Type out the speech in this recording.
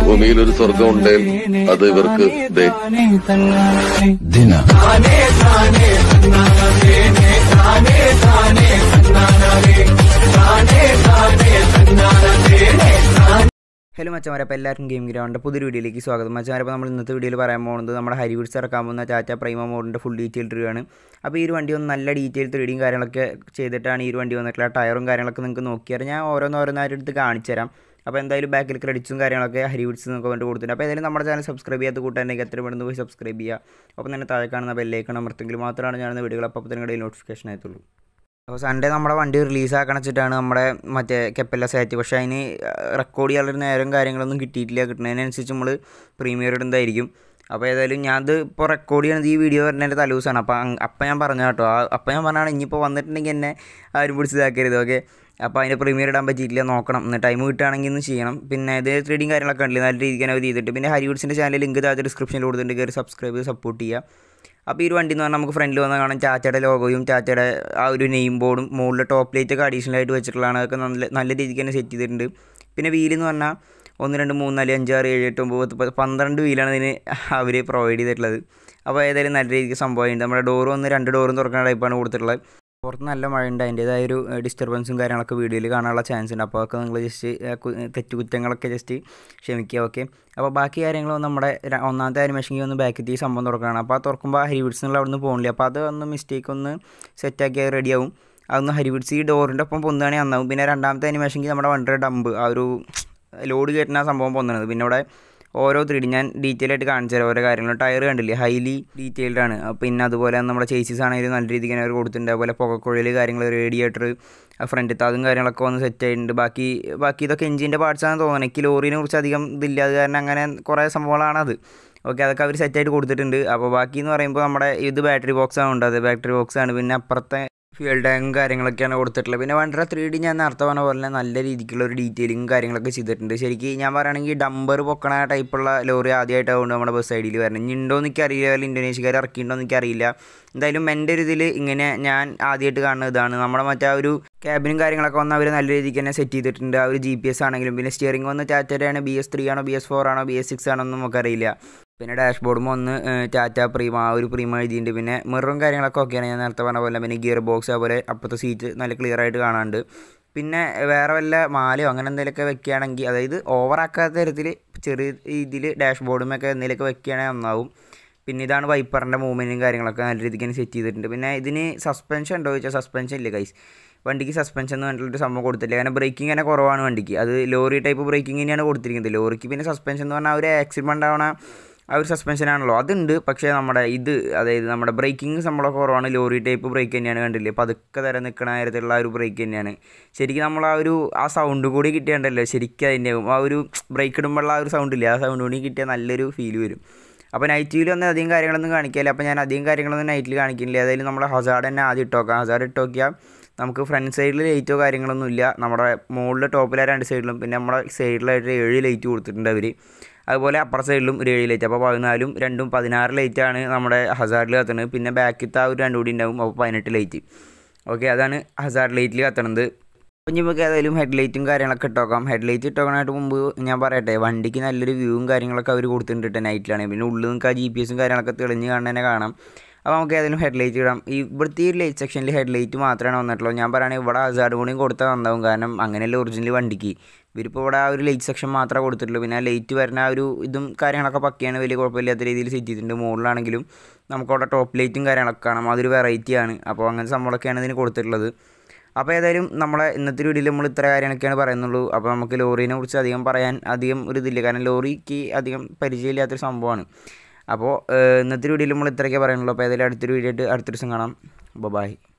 ഭൂമിയിൽ ഒരു സ്വർഗം ഉണ്ടെങ്കിൽ അത് ഇവർക്ക് ദേ ദിന ഹലോ മച്ചമാരെ അപ്പോൾ എല്ലാവർക്കും ഗെയിം ഗ്രൗണ്ട് പുതിയൊരു വീഡിയോയിലേക്ക് സ്വാഗതം മച്ചമാരെ അപ്പോൾ നമ്മൾ ഇന്നത്തെ വീഡിയോയിൽ പറയാൻ പോകുന്നത് നമ്മുടെ ഹരിവിഡ്സ് ഇറക്കാൻ പോകുന്ന ടാറ്റ പ്രൈമ മോഡിൻ്റെ ഫുൾ ഡീറ്റെയിൽ റിവ്യൂ ആണ് അപ്പോൾ ഈ ഒരു വണ്ടി ഒന്ന് നല്ല ഡീറ്റെയിൽ ത്രീഡിയും കാര്യങ്ങളൊക്കെ ചെയ്തിട്ടാണ് ഈ ഒരു വണ്ടി വന്നിട്ടുള്ള ടയറും കാര്യങ്ങളൊക്കെ നിങ്ങൾക്ക് നോക്കിയാൽ ഞാൻ ഓരോന്നോരോന്നായിട്ട് എടുത്ത് കാണിച്ചു തരാം അപ്പോൾ എന്തായാലും ബാക്കിൽ ക്രെഡിറ്റ്സും കാര്യങ്ങളൊക്കെ ഹരിവിഡ്സ് നിങ്ങൾക്ക് വേണ്ടി കൊടുത്തിട്ടുണ്ട് അപ്പോൾ ഏതായാലും നമ്മുടെ ചാനൽ സബ്സ്ക്രൈബ് ചെയ്യാത്ത കൂട്ടാണെങ്കിൽ എത്ര പെട്ടെന്ന് പോയി സബ്സ്ക്രൈബ് ചെയ്യുക അപ്പോൾ തന്നെ താഴെ കാണുന്ന ബെല്ലേക്കണം അമർത്തെങ്കിൽ മാത്രമാണ് ഞാൻ വീഡിയോകൾ അപ്പോൾ തന്നെ ഇടയിൽ നോട്ടിഫിക്കേഷൻ ആയിട്ടുള്ളൂ അപ്പോൾ സൺഡേ നമ്മുടെ വണ്ടി റിലീസാക്കണം വെച്ചിട്ടാണ് നമ്മുടെ മറ്റേ കെപ്പല്ല സെറ്റ് പക്ഷേ അതിന് റെക്കോർഡ് ചെയ്യാനുള്ള നേരം കാര്യങ്ങളൊന്നും കിട്ടിയിട്ടില്ല കിട്ടുന്നതിനനുസരിച്ച് നമ്മൾ പ്രീമിയർ ഇടുന്നതായിരിക്കും അപ്പോൾ ഏതായാലും ഞാനത് ഇപ്പോൾ റെക്കോർഡ് ചെയ്യണത് ഈ വീഡിയോ വരുന്നതിൻ്റെ തലേദിവസമാണ് അപ്പോൾ അങ്- അപ്പോൾ ഞാൻ പറഞ്ഞ കേട്ടോ ആ- അപ്പോൾ ഞാൻ പറഞ്ഞാണ് ഇനിയിപ്പോൾ വന്നിട്ടുണ്ടെങ്കിൽ എന്നെ ആരും പിടിച്ചതാക്കരുത് ഓക്കെ അപ്പോൾ അതിൻ്റെ പ്രീമിയർ ഇടാൻ പറ്റിയിട്ടില്ല നോക്കണം ഇന്ന് ടൈം കിട്ടുകയാണെങ്കിൽ ഒന്ന് ചെയ്യണം പിന്നെ ഇത് ത്രീഡിങ് കാര്യങ്ങളൊക്കെ ഉണ്ടല്ലേ നല്ല രീതിക്ക് തന്നെ അത് ചെയ്തിട്ട് പിന്നെ ഹരിവുഡ്സിൻ്റെ ചാനൽ ലിങ്ക് താഴത്തെ ഡിസ്ക്രിപ്ഷനിൽ കൊടുത്തിട്ടുണ്ട് കയറി സബ്സ്ക്രൈബ് ചെയ്ത് സപ്പോർട്ട് ചെയ്യുക അപ്പോൾ ഈ ഒരു വണ്ടി എന്ന് പറഞ്ഞാൽ നമുക്ക് ഫ്രണ്ടിൽ വന്നാൽ കാണാം ടാറ്റയുടെ ലോഗോയും ടാറ്റയുടെ ആ ഒരു നെയിം ബോർഡും മുകളിൽ ടോപ്പ് ലൈറ്റ് ഒക്കെ അഡീഷണൽ ആയിട്ട് വെച്ചിട്ടുള്ളതാണ് അതൊക്കെ നല്ല നല്ല രീതിക്ക് തന്നെ സെറ്റ് ചെയ്തിട്ടുണ്ട് പിന്നെ വീലെന്ന് പറഞ്ഞാൽ ഒന്ന് രണ്ട് മൂന്ന് നാല് അഞ്ച് ആറ് ഏഴ് എട്ട് ഒമ്പത് പത്ത് പത്ത് പന്ത്രണ്ട് വീലാണ് ഇതിന് അവർ പ്രൊവൈഡ് ചെയ്തിട്ടുള്ളത് അപ്പോൾ ഏതായാലും നല്ല രീതിക്ക് സംഭവമുണ്ട് നമ്മുടെ ഡോറ് വന്ന് രണ്ട് ഡോറും തുറക്കുന്ന ടൈപ്പാണ് കൊടുത്തിട്ടുള്ളത് പുറത്ത് നല്ല മഴയുണ്ട് അതിൻ്റേതായ ഒരു ഡിസ്റ്റർബൻസും കാര്യങ്ങളൊക്കെ വീഡിയോയിൽ കാണാനുള്ള ചാൻസ് ഉണ്ട് അപ്പോൾ അതൊക്കെ നിങ്ങൾ ജസ്റ്റ് തെറ്റുകുറ്റങ്ങളൊക്കെ ജസ്റ്റ് ക്ഷമിക്കുക ഓക്കെ അപ്പോൾ ബാക്കി കാര്യങ്ങളൊന്നും നമ്മുടെ ര- ഒന്നാമത്തെ അനിമേഷൻ ഒന്ന് ബാക്കിൽ ഈ സംഭവം തുറക്കുകയാണ് അപ്പോൾ ആ തുറക്കുമ്പോൾ ഹരിവിഡ്സ് എന്നുള്ള അവിടെ നിന്ന് പോകണില്ല അപ്പോൾ അത് ഒന്ന് മിസ്റ്റേക്ക് ഒന്ന് സെറ്റാക്കി റെഡിയാവും അതൊന്ന് ഹരിവിഡ്സ് ഈ ഡോറിൻ്റെ ഒപ്പം പൊന്തുകയാണെങ്കിൽ നന്നാവും പിന്നെ രണ്ടാമത്തെ അനിമേഷനിൽ നമ്മുടെ വണ്ടർ ഡമ്പ് ആ ഒരു ലോഡ് കയറ്റുന്ന ആ സംഭവം പൊന്നുന്നത് പിന്നെ ഇവിടെ ഓരോ ത്രീ ഡി ഞാൻ ഡീറ്റെയിൽ ആയിട്ട് കാണിച്ചു തരാം ഓരോ കാര്യങ്ങളും ടയർ കണ്ടില്ലേ ഹൈലി ഡീറ്റെയിൽഡ് ആണ് അപ്പൊ പിന്നെ അതുപോലെ നമ്മുടെ ചേസീസ് ആണെങ്കിലും നല്ല രീതിക്ക് തന്നെ അവർ കൊടുത്തിട്ടുണ്ട് അതുപോലെ പുകക്കുഴൽ കാര്യങ്ങൾ റേഡിയേറ്റർ ഫ്രണ്ടിൽ അതും കാര്യങ്ങളൊക്കെ വന്ന് സെറ്റ് ആയിട്ടുണ്ട് ബാക്കി ബാക്കി ഇതൊക്കെ എഞ്ചിൻ്റെ പാർട്സ് ആണെന്ന് തോന്നുന്നത് എനിക്ക് ലോറിനെ കുറിച്ച് അധികം ഇതില്ല അത് കാരണം അങ്ങനെ കുറേ സംഭവങ്ങളാണത് ഓക്കെ അതൊക്കെ അവർ സെറ്റായിട്ട് കൊടുത്തിട്ടുണ്ട് അപ്പോൾ ബാക്കി എന്ന് പറയുമ്പോൾ നമ്മുടെ ഇത് ബാറ്ററി ബോക്സ് ആണ് ഉണ്ട് അത് ബാറ്ററി ബോക്സ് ആണ് പിന്നെ അപ്പുറത്തെ ഫ്യൂൽ ടാങ്കും കാര്യങ്ങളൊക്കെയാണ് കൊടുത്തിട്ടുള്ളത് പിന്നെ വണ്ടർ ത്രീ ഡി ഞാൻ നേരത്തെ പറഞ്ഞ പോലെ തന്നെ നല്ല രീതിക്കുള്ള ഒരു ഡീറ്റെയിലിങ്ങും കാര്യങ്ങളൊക്കെ ചെയ്തിട്ടുണ്ട് ശരിക്കും ഞാൻ പറയുകയാണെങ്കിൽ ഡംബർ പൊക്കണ ടൈപ്പുള്ള ലോറി ആദ്യമായിട്ടാണ് നമ്മുടെ ബസ് സൈഡിൽ വരുന്നത് ഇനി ഉണ്ടോ എന്ന് എനിക്കറിയില്ല അല്ലെങ്കിൽ ഇന്തോനേഷ്യക്കാർ ഇറക്കിയിട്ടുണ്ടോ എന്ന് എനിക്കറിയില്ല എന്തായാലും എൻ്റെ ഒരു ഇതിൽ ഇങ്ങനെ ഞാൻ ആദ്യമായിട്ട് കാണുന്ന ഇതാണ് നമ്മുടെ മറ്റേ ആ ഒരു ക്യാബിനും കാര്യങ്ങളൊക്കെ വന്ന് അവർ നല്ല രീതിക്ക് തന്നെ സെറ്റ് ചെയ്തിട്ടുണ്ട് ആ ഒരു ജി പി എസ് ആണെങ്കിലും പിന്നെ സ്റ്റിയറിംഗ് വന്ന് ടാറ്റയുടെ ആണ് ബി എസ് ത്രീ ആണോ ബി എസ് ഫോർ ആണോ ബി എസ് സിക്സ് ആണോ ഒന്നും നമുക്കറിയില്ല പിന്നെ ഡാഷ്ബോർഡും ഒന്ന് ഏഹ്, ടാറ്റ പ്രീമ ആ ഒരു പ്രീമ എഴുതിയിട്ടുണ്ട് പിന്നെ മിററും കാര്യങ്ങളൊക്കെ ഓക്കെയാണ് ഞാൻ നേരത്തെ പറഞ്ഞ പോലെ പിന്നെ ഗിയർ ബോക്സ് അതുപോലെ അപ്പുറത്തെ സീറ്റ് നല്ല ക്ലിയർ ആയിട്ട് കാണാനുണ്ട് പിന്നെ വേറെ വല്ല മാലയോ അങ്ങനെ എന്തെങ്കിലുമൊക്കെ വെക്കുകയാണെങ്കിൽ അതായത് ഓവറാക്കാത്ത തരത്തിൽ ചെറിയ രീതിയിൽ ഡാഷ്ബോർഡുമൊക്കെ എന്തെങ്കിലുമൊക്കെ വെക്കുകയാണെങ്കിൽ നന്നാവും പിന്നെ ഇതാണ് വൈപ്പറിൻ്റെ മൂവ്മെൻറ്റും കാര്യങ്ങളൊക്കെ നല്ല രീതിക്ക് തന്നെ സെറ്റ് ചെയ്തിട്ടുണ്ട് പിന്നെ ഇതിന് സസ്പെൻഷൻ ഉണ്ടോ ചോദിച്ചാൽ സസ്പെൻഷൻ ഇല്ല ഗൈസ് വണ്ടിക്ക് സസ്പെൻഷൻ എന്ന് പറഞ്ഞിട്ടൊരു സംഭവം കൊടുത്തില്ല കാരണം ബ്രേക്കിംഗ് തന്നെ കുറവാണ് വണ്ടിക്ക് അത് ലോറി ടൈപ്പ് ബ്രേക്കിംഗ് തന്നെയാണ് കൊടുത്തിരിക്കുന്നത് ലോറിക്ക് പിന്നെ സസ്പെൻഷൻ എന്ന് പറഞ്ഞാൽ ആ ഒരു ആക്സിഡൻറ്റ് ആവണ ആ ഒരു സസ്പെൻഷൻ ആണല്ലോ അതുണ്ട് പക്ഷേ നമ്മുടെ ഇത് അതായത് നമ്മുടെ ബ്രേക്കിംഗ് സംഭവം കുറവാണ് ലോറി ടൈപ്പ് ബ്രേക്ക് തന്നെയാണ് കണ്ടില്ലേ പതുക്കെ തരം നിൽക്കണ കാര്യത്തിലുള്ള ആ ഒരു ബ്രേക്ക് തന്നെയാണ് ശരിക്കും നമ്മൾ ആ ഒരു ആ സൗണ്ട് കൂടി കിട്ടിയാണ്ടല്ലോ ശരിക്കും അതിൻ്റെ ആ ഒരു ബ്രേക്ക് ഇടുമ്പോഴുള്ള ആ ഒരു സൗണ്ട് ഇല്ലേ ആ സൗണ്ട് കൂടി കിട്ടിയാൽ നല്ലൊരു ഫീൽ വരും അപ്പോൾ നൈറ്റിൽ ഒന്നും അധികം കാര്യങ്ങളൊന്നും കാണിക്കില്ല അപ്പോൾ ഞാൻ അധികം കാര്യങ്ങളൊന്നും നൈറ്റിൽ കാണിക്കുന്നില്ല ഏതായാലും നമ്മുടെ ഹസാർഡ് തന്നെ ആദ്യം ഇട്ടോക്കാം ഹസാർഡ് ഇട്ട് നോക്കിയാൽ നമുക്ക് ഫ്രണ്ട് സൈഡിൽ ലൈറ്റോ കാര്യങ്ങളൊന്നും ഇല്ല നമ്മുടെ മുകളിൽ ടോപ്പിലെ രണ്ട് സൈഡിലും പിന്നെ നമ്മുടെ സൈഡിലായിട്ട് ഏഴ് ലൈറ്റ് കൊടുത്തിട്ടുണ്ട് അവർ അതുപോലെ അപ്പുറ സൈഡിലും ഒരു ഏഴ് ലൈറ്റ് അപ്പോൾ പതിനാലും രണ്ടും പതിനാറ് ലൈറ്റാണ് നമ്മുടെ ഹസാർഡിൽ കത്തുന്നത് പിന്നെ ബാക്കിലത്തെ ആ ഒരു രണ്ടും കൂടി ഉണ്ടാവും അപ്പോൾ പതിനെട്ട് ലൈറ്റ് ഓക്കെ അതാണ് ഹസാർഡ് ലൈറ്റിൽ കത്തണത് അപ്പോൾ ഇനി നമുക്ക് ഏതായാലും ഹെഡ് ലൈറ്റും കാര്യങ്ങളൊക്കെ ഇട്ടോക്കാം ഹെഡ് ലൈറ്റ് ഇട്ടോക്കാനായിട്ട് മുമ്പ് ഞാൻ പറയട്ടെ വണ്ടിക്ക് നല്ലൊരു വ്യൂവും കാര്യങ്ങളൊക്കെ അവർ കൊടുത്തിട്ടുണ്ട് നൈറ്റിലാണ് പിന്നെ ഉള്ളിൽ നിങ്ങൾക്ക് ആ ജി പി എസും കാര്യങ്ങളൊക്കെ തെളിഞ്ഞ് കാണാൻ കാണാം അപ്പോൾ നമുക്ക് ഏതായാലും ഹെഡ് ലൈറ്റ് ഇടാം ഈ ഇവിടുത്തെ ഈ ലൈറ്റ് സെക്ഷനിൽ ഹെഡ് ലൈറ്റ് മാത്രമാണ് വന്നിട്ടുള്ളൂ ഞാൻ പറയുകയാണെങ്കിൽ ഇവിടെ ഹസാർഡ് കൂടിയും കൊടുത്താൽ നന്നാവും കാരണം അങ്ങനെയല്ല ഒറിജിനൽ വണ്ടിക്ക് ഇവരിപ്പോൾ ഇവിടെ ആ ഒരു ലൈറ്റ് സെക്ഷൻ മാത്രമേ കൊടുത്തിട്ടുള്ളൂ പിന്നെ ആ ലൈറ്റ് വരുന്ന ആ ഒരു ഇതും കാര്യങ്ങളൊക്കെ പക്കയാണ് വലിയ കുഴപ്പമില്ലാത്ത രീതിയിൽ സെറ്റ് ചെയ്തിട്ടുണ്ട് മുകളിലാണെങ്കിലും നമുക്കവിടെ ടോപ്പ് ലൈറ്റും കാര്യങ്ങളൊക്കെ കാണാം അതൊരു വെറൈറ്റിയാണ് അപ്പോൾ അങ്ങനത്തെ സംഭവമൊക്കെയാണ് ഇതിന് കൊടുത്തിട്ടുള്ളത് അപ്പോൾ ഏതായാലും നമ്മളെ ഇന്നത്തെ വീഡിയോയിൽ നമ്മൾ ഇത്ര കാര്യങ്ങളൊക്കെയാണ് പറയുന്നുള്ളൂ അപ്പോൾ നമുക്ക് ലോറീനെ കുറിച്ച് അധികം പറയാൻ അധികം ഒരു ഇതില്ല കാരണം ലോറിക്ക് അധികം പരിചയമില്ലാത്തൊരു സംഭവമാണ് അപ്പോൾ ഏഹ്, ഇന്നത്തെ വീഡിയോയിൽ നമ്മൾ ഇത്രയൊക്കെ പറയുന്നുള്ളൂ അപ്പോൾ ഏതായാലും അടുത്തൊരു വീഡിയോ ആയിട്ട് അടുത്ത ദിവസം കാണാം ബൈ